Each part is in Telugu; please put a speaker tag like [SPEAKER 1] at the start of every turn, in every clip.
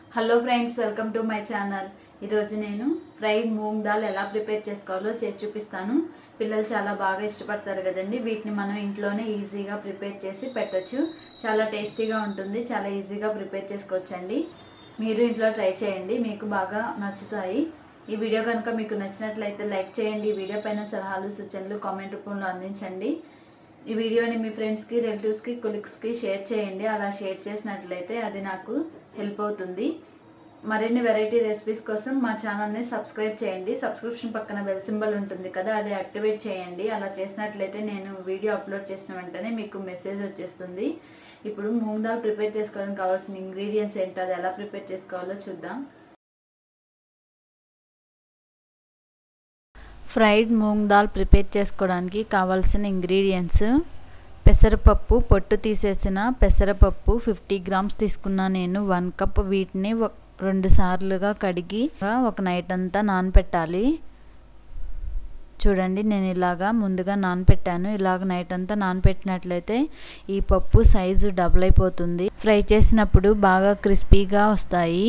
[SPEAKER 1] hello friends welcome to my channel ఈరోజు నేను ఫ్రైడ్ మూంగ్ దాల్ ఎలా ప్రిపేర్ చేసుకోవాలో చేసి చూపిస్తాను పిల్లలు చాలా బాగా ఇష్టపడతారు కదండి వీటిని మనం ఇంట్లోనే ఈజీగా ప్రిపేర్ చేసి పెట్టొచ్చు చాలా టేస్టీగా ఉంటుంది చాలా ఈజీగా ప్రిపేర్ చేసుకోవచ్చండి మీరు ఇంట్లో ట్రై చేయండి మీకు బాగా నచ్చుతాయి ఈ వీడియో కనుక మీకు నచ్చినట్లయితే లైక్ చేయండి ఈ వీడియో పైన సలహాలు సూచనలు కామెంట్ రూపంలో అందించండి ఈ వీడియోని మీ ఫ్రెండ్స్కి రిలేటివ్స్కి కొలీగ్స్కి షేర్ చేయండి అలా షేర్ చేసినట్లయితే అది నాకు హెల్ప్ అవుతుంది మరిన్ని వెరైటీ రెసిపీస్ కోసం మా ఛానల్ని సబ్స్క్రైబ్ చేయండి సబ్స్క్రిప్షన్ పక్కన బెల్ సింబల్ ఉంటుంది కదా అది యాక్టివేట్ చేయండి అలా చేసినట్లయితే నేను వీడియో అప్లోడ్ చేసిన వెంటనే మీకు మెసేజ్ వచ్చేస్తుంది ఇప్పుడు మూంగ్ దాల్ ప్రిపేర్ చేసుకోవడానికి కావాల్సిన ఇంగ్రీడియంట్స్ ఏంటో అది ఎలా ప్రిపేర్ చేసుకోవాలో చూద్దాం
[SPEAKER 2] ఫ్రైడ్ మూంగ్ దాల్ ప్రిపేర్ చేసుకోవడానికి కావాల్సిన ఇంగ్రీడియంట్స్ పెసరపప్పు పొట్టు తీసేసిన పెసరపప్పు ఫిఫ్టీ గ్రామ్స్ తీసుకున్నా నేను వన్ కప్ వీటిని రెండు సార్లుగా కడిగి ఒక నైట్ అంతా నానపెట్టాలి చూడండి నేను ఇలాగా ముందుగా నానపెట్టాను ఇలాగ నైట్ అంతా నానపెట్టినట్లయితే ఈ పప్పు సైజు డబుల్ అయిపోతుంది ఫ్రై చేసినప్పుడు బాగా క్రిస్పీగా వస్తాయి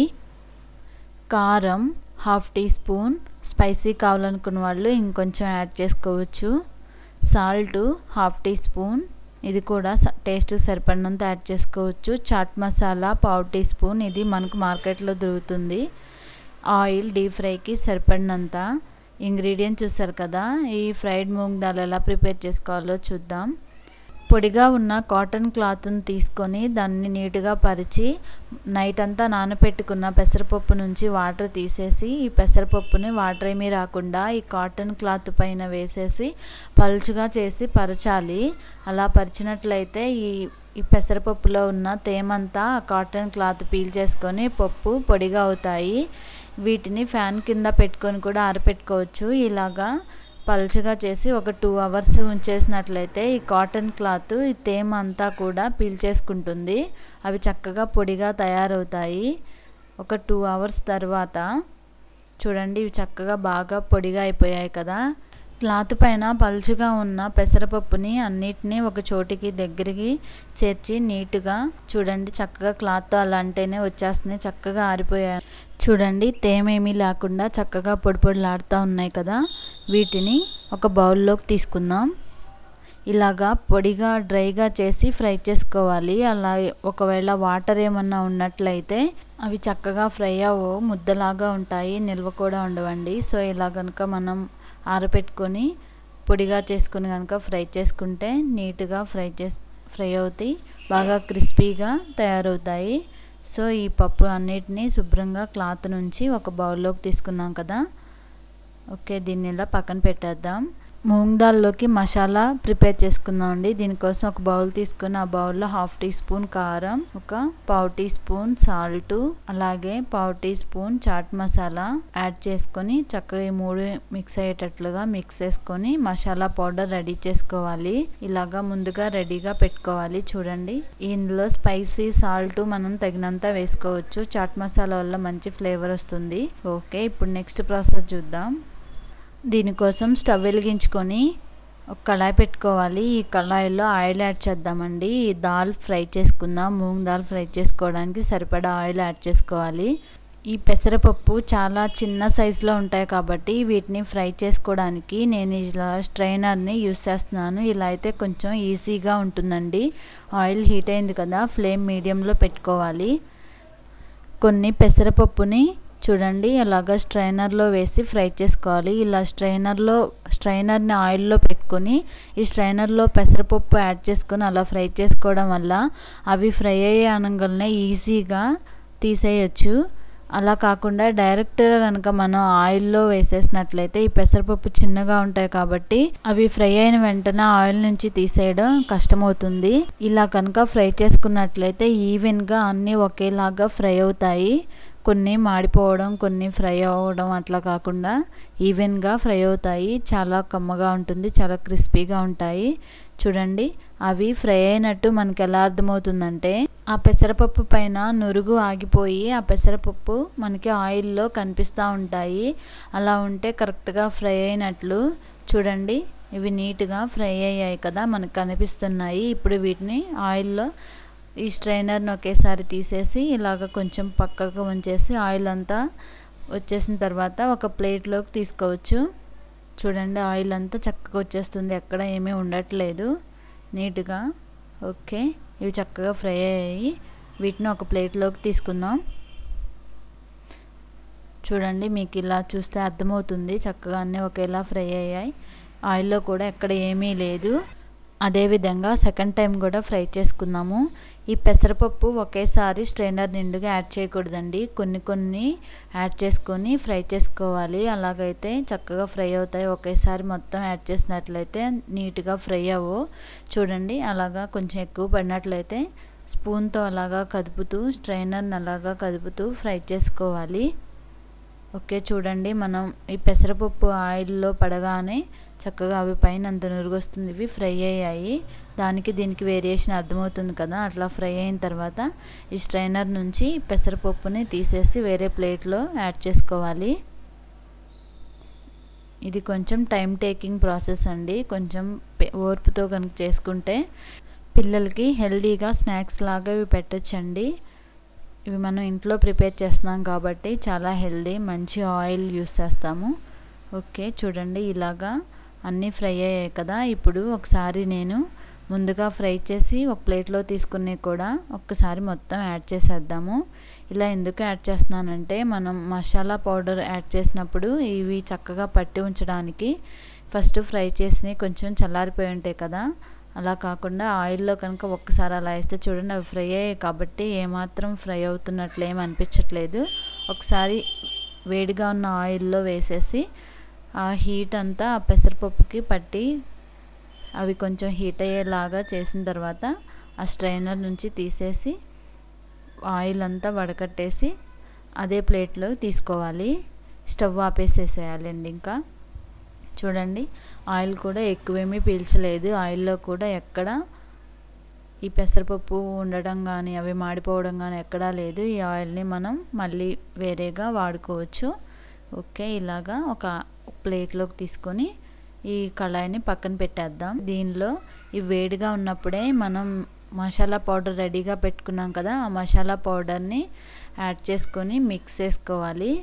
[SPEAKER 2] కారం హాఫ్ టీ స్పూన్ స్పైసీ కావాలనుకున్న వాళ్ళు ఇంకొంచెం యాడ్ చేసుకోవచ్చు సాల్ట్ హాఫ్ టీ స్పూన్ ఇది కూడా టేస్ట్ సరిపడినంత యాడ్ చేసుకోవచ్చు చాట్ మసాలా పావు టీ స్పూన్ ఇది మనకు మార్కెట్లో దొరుకుతుంది ఆయిల్ డీప్ ఫ్రైకి సరిపడినంత ఇంగ్రీడియంట్ చూసారు కదా ఈ ఫ్రైడ్ మూంగ్ దాల్ ఎలా ప్రిపేర్ చేసుకోవాలో చూద్దాం పొడిగా ఉన్న కాటన్ క్లాత్ని తీసుకొని దాన్ని నీట్గా పరిచి నైట్ అంతా నానపెట్టుకున్న పెసరపప్పు నుంచి వాటర్ తీసేసి ఈ పెసరపప్పుని వాటర్ ఏమీ రాకుండా ఈ కాటన్ క్లాత్ పైన వేసేసి పలుచుగా చేసి పరచాలి అలా పరిచినట్లయితే ఈ ఈ పెసరపప్పులో ఉన్న తేమంతా కాటన్ క్లాత్ పీల్ చేసుకొని పప్పు పొడిగా అవుతాయి వీటిని ఫ్యాన్ కింద పెట్టుకొని కూడా ఆరపెట్టుకోవచ్చు ఇలాగా పల్చగా చేసి ఒక టూ అవర్స్ ఉంచేసినట్లయితే ఈ కాటన్ క్లాత్ ఈ తేమ అంతా కూడా పీల్చేసుకుంటుంది అవి చక్కగా పొడిగా తయారవుతాయి ఒక టూ అవర్స్ తర్వాత చూడండి ఇవి చక్కగా బాగా పొడిగా అయిపోయాయి కదా క్లాత్ పైన పలుచుగా ఉన్న పెసరపప్పుని అన్నిటినీ ఒక చోటికి దగ్గరికి చేర్చి నీట్గా చూడండి చక్కగా క్లాత్ అలా అంటేనే వచ్చేస్తుంది చక్కగా ఆరిపోయాయి చూడండి తేమేమీ లేకుండా చక్కగా పొడి పొడిలాడుతూ ఉన్నాయి కదా వీటిని ఒక బౌల్లోకి తీసుకుందాం ఇలాగా పొడిగా డ్రైగా చేసి ఫ్రై చేసుకోవాలి అలా ఒకవేళ వాటర్ ఏమన్నా ఉన్నట్లయితే అవి చక్కగా ఫ్రై అవ్వవు ముద్దలాగా ఉంటాయి నిల్వ కూడా ఉండవండి సో ఇలా కనుక మనం ఆరపెట్టుకొని పొడిగా చేసుకుని కనుక ఫ్రై చేసుకుంటే నీట్గా ఫ్రై చేసి ఫ్రై అవుతాయి బాగా క్రిస్పీగా తయారవుతాయి సో ఈ పప్పు అన్నిటినీ శుభ్రంగా క్లాత్ నుంచి ఒక బౌల్లోకి తీసుకున్నాం కదా ఓకే దీన్ని ఇలా పక్కన పెట్టేద్దాం మూంగ్ దాల్లోకి మసాలా ప్రిపేర్ చేసుకుందాం అండి దీనికోసం ఒక బౌల్ తీసుకుని ఆ బౌల్లో హాఫ్ టీ స్పూన్ కారం ఒక పావు టీ స్పూన్ సాల్ట్ అలాగే పావు teaspoon chaat masala add చేసుకొని చక్కగా ఈ మూడు మిక్స్ అయ్యేటట్లుగా మిక్స్ చేసుకొని మసాలా పౌడర్ రెడీ చేసుకోవాలి ఇలాగా ముందుగా రెడీగా పెట్టుకోవాలి చూడండి ఇందులో స్పైసీ సాల్ట్ మనం తగినంత వేసుకోవచ్చు చాట్ మసాలా వల్ల మంచి ఫ్లేవర్ వస్తుంది ఓకే ఇప్పుడు నెక్స్ట్ ప్రాసెస్ చూద్దాం దీనికోసం స్టవ్ వెలిగించుకొని ఒక కళాయి పెట్టుకోవాలి ఈ కళాయిలో ఆయిల్ యాడ్ చేద్దామండి ఈ దాల్ ఫ్రై చేసుకుందాం మూంగ్ దాల్ ఫ్రై చేసుకోవడానికి సరిపడా ఆయిల్ యాడ్ చేసుకోవాలి ఈ పెసరపప్పు చాలా చిన్న సైజులో ఉంటాయి కాబట్టి వీటిని ఫ్రై చేసుకోవడానికి నేను ఇలా స్ట్రైనర్ని యూస్ చేస్తున్నాను ఇలా అయితే కొంచెం ఈజీగా ఉంటుందండి ఆయిల్ హీట్ అయింది కదా ఫ్లేమ్ మీడియంలో పెట్టుకోవాలి కొన్ని పెసరపప్పుని చూడండి అలాగా స్ట్రైనర్లో వేసి ఫ్రై చేసుకోవాలి ఇలా స్ట్రైనర్లో స్ట్రైనర్ని ఆయిల్లో పెట్టుకొని ఈ స్ట్రైనర్లో పెసరపప్పు యాడ్ చేసుకొని అలా ఫ్రై చేసుకోవడం వల్ల అవి ఫ్రై అయ్యే అనగానే ఈజీగా తీసేయచ్చు అలా కాకుండా డైరెక్ట్గా కనుక మనం ఆయిల్లో వేసేసినట్లయితే ఈ పెసరపప్పు చిన్నగా ఉంటాయి కాబట్టి అవి ఫ్రై అయిన వెంటనే ఆయిల్ నుంచి తీసేయడం కష్టమవుతుంది ఇలా కనుక ఫ్రై చేసుకున్నట్లయితే ఈవెన్గా అన్నీ ఒకేలాగా ఫ్రై అవుతాయి కొన్ని మాడిపోవడం కొన్ని ఫ్రై అవ్వడం అట్లా కాకుండా ఈవెన్గా ఫ్రై అవుతాయి చాలా కమ్మగా ఉంటుంది చాలా క్రిస్పీగా ఉంటాయి చూడండి అవి ఫ్రై అయినట్టు మనకి ఎలా అర్థమవుతుందంటే ఆ పెసరపప్పు పైన నురుగు ఆగిపోయి ఆ పెసరపప్పు మనకి ఆయిల్లో కనిపిస్తూ ఉంటాయి అలా ఉంటే కరెక్ట్గా ఫ్రై అయినట్లు చూడండి ఇవి నీట్గా ఫ్రై అయ్యాయి కదా మనకు కనిపిస్తున్నాయి ఇప్పుడు వీటిని ఆయిల్లో ఈ స్ట్రైనర్ని ఒకేసారి తీసేసి ఇలాగ కొంచెం పక్కకు ఉంచేసి ఆయిల్ అంతా వచ్చేసిన తర్వాత ఒక ప్లేట్లోకి తీసుకోవచ్చు చూడండి ఆయిల్ అంతా చక్కగా వచ్చేస్తుంది ఎక్కడ ఏమీ ఉండట్లేదు నీట్గా ఓకే ఇవి చక్కగా ఫ్రై అయ్యాయి వీటిని ఒక ప్లేట్లోకి తీసుకుందాం చూడండి మీకు ఇలా చూస్తే అర్థమవుతుంది చక్కగా అన్నీ ఒకేలా ఫ్రై అయ్యాయి ఆయిల్లో కూడా ఎక్కడ ఏమీ లేదు అదేవిధంగా సెకండ్ టైం కూడా ఫ్రై చేసుకుందాము ఈ పెసరపప్పు ఒకేసారి స్ట్రైనర్ నిండుగా యాడ్ చేయకూడదండి కొన్ని కొన్ని యాడ్ చేసుకొని ఫ్రై చేసుకోవాలి అలాగైతే చక్కగా ఫ్రై అవుతాయి ఒకేసారి మొత్తం యాడ్ చేసినట్లయితే నీట్గా ఫ్రై అవ్వు చూడండి అలాగా కొంచెం ఎక్కువ పడినట్లయితే స్పూన్తో అలాగా కదుపుతూ స్ట్రైనర్ని అలాగా కదుపుతూ ఫ్రై చేసుకోవాలి ఓకే చూడండి మనం ఈ పెసరపప్పు ఆయిల్లో పడగానే చక్కగా అవి పైన అంత నురుగు వస్తుంది ఇవి ఫ్రై అయ్యాయి దానికి దీనికి వేరియేషన్ అర్థమవుతుంది కదా అట్లా ఫ్రై అయిన తర్వాత ఈ స్ట్రైనర్ నుంచి పెసరపప్పుని తీసేసి వేరే ప్లేట్లో యాడ్ చేసుకోవాలి ఇది కొంచెం టైం టేకింగ్ ప్రాసెస్ అండి కొంచెం ఓర్పుతో కనుక చేసుకుంటే పిల్లలకి హెల్దీగా స్నాక్స్ లాగా ఇవి పెట్టచ్చండి ఇవి మనం ఇంట్లో ప్రిపేర్ చేస్తున్నాం కాబట్టి చాలా హెల్దీ మంచి ఆయిల్ యూస్ చేస్తాము ఓకే చూడండి ఇలాగా అన్నీ ఫ్రై అయ్యాయి కదా ఇప్పుడు ఒకసారి నేను ముందుగా ఫ్రై చేసి ఒక ప్లేట్లో తీసుకుని కూడా ఒక్కసారి మొత్తం యాడ్ చేసేద్దాము ఇలా ఎందుకు యాడ్ చేస్తున్నానంటే మనం మసాలా పౌడర్ యాడ్ చేసినప్పుడు ఇవి చక్కగా పట్టి ఉంచడానికి ఫస్ట్ ఫ్రై చేసి కొంచెం చల్లారిపోయి ఉంటాయి కదా అలా కాకుండా ఆయిల్లో కనుక ఒక్కసారి అలా వేస్తే చూడండి అవి ఫ్రై అయ్యాయి కాబట్టి ఏమాత్రం ఫ్రై అవుతున్నట్లు ఏం అనిపించట్లేదు ఒకసారి వేడిగా ఉన్న ఆయిల్లో వేసేసి ఆ హీట్ అంతా ఆ పెసరపప్పుకి పట్టి అవి కొంచెం హీట్ అయ్యేలాగా చేసిన తర్వాత ఆ స్ట్రైనర్ నుంచి తీసేసి ఆయిల్ అంతా వడకట్టేసి అదే ప్లేట్లో తీసుకోవాలి స్టవ్ ఆపేసేసేయాలండి ఇంకా చూడండి ఆయిల్ కూడా ఎక్కువేమీ పీల్చలేదు ఆయిల్లో కూడా ఎక్కడ ఈ పెసరపప్పు ఉండడం కానీ అవి మాడిపోవడం కానీ ఎక్కడా లేదు ఈ ఆయిల్ని మనం మళ్ళీ వేరేగా వాడుకోవచ్చు ఓకే ఇలాగా ఒక ప్లేట్లోకి తీసుకొని ఈ కళాయిని పక్కన పెట్టేద్దాం దీనిలో ఈ వేడిగా ఉన్నప్పుడే మనం మసాలా పౌడర్ రెడీగా పెట్టుకున్నాం కదా ఆ మసాలా పౌడర్ని యాడ్ చేసుకొని మిక్స్ చేసుకోవాలి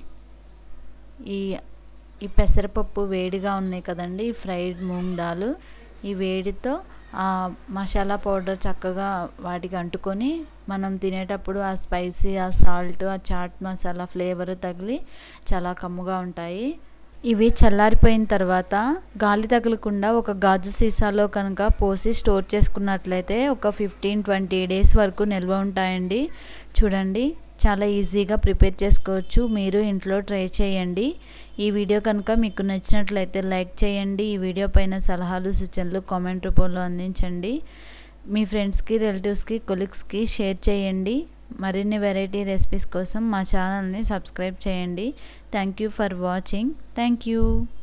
[SPEAKER 2] ఈ ఈ పెసరపప్పు వేడిగా ఉన్నాయి కదండి ఫ్రైడ్ మూంగ్ దాల్ ఈ వేడితో ఆ మసాలా పౌడర్ చక్కగా వాటికి అంటుకొని మనం తినేటప్పుడు ఆ స్పైసీ ఆ సాల్ట్ ఆ చాట్ మసాలా ఫ్లేవర్ తగిలి చాలా కమ్ముగా ఉంటాయి ఇవి చల్లారిపోయిన తర్వాత గాలి తగలకుండా ఒక గాజు సీసాలో కనుక పోసి స్టోర్ చేసుకున్నట్లయితే ఒక ఫిఫ్టీన్ ట్వంటీ డేస్ వరకు నిల్వ ఉంటాయండి చూడండి చాలా ఈజీగా ప్రిపేర్ చేసుకోవచ్చు మీరు ఇంట్లో ట్రై చేయండి ఈ వీడియో కనుక మీకు నచ్చినట్లయితే లైక్ చేయండి ఈ వీడియో పైన సలహాలు సూచనలు కామెంట్ రూపంలో అందించండి మీ ఫ్రెండ్స్కి రిలేటివ్స్కి కొలీగ్స్కి షేర్ చేయండి మరిన్ని వెరైటీ రెసిపీస్ కోసం మా ఛానల్ని సబ్స్క్రైబ్ చేయండి thank you for watching thank you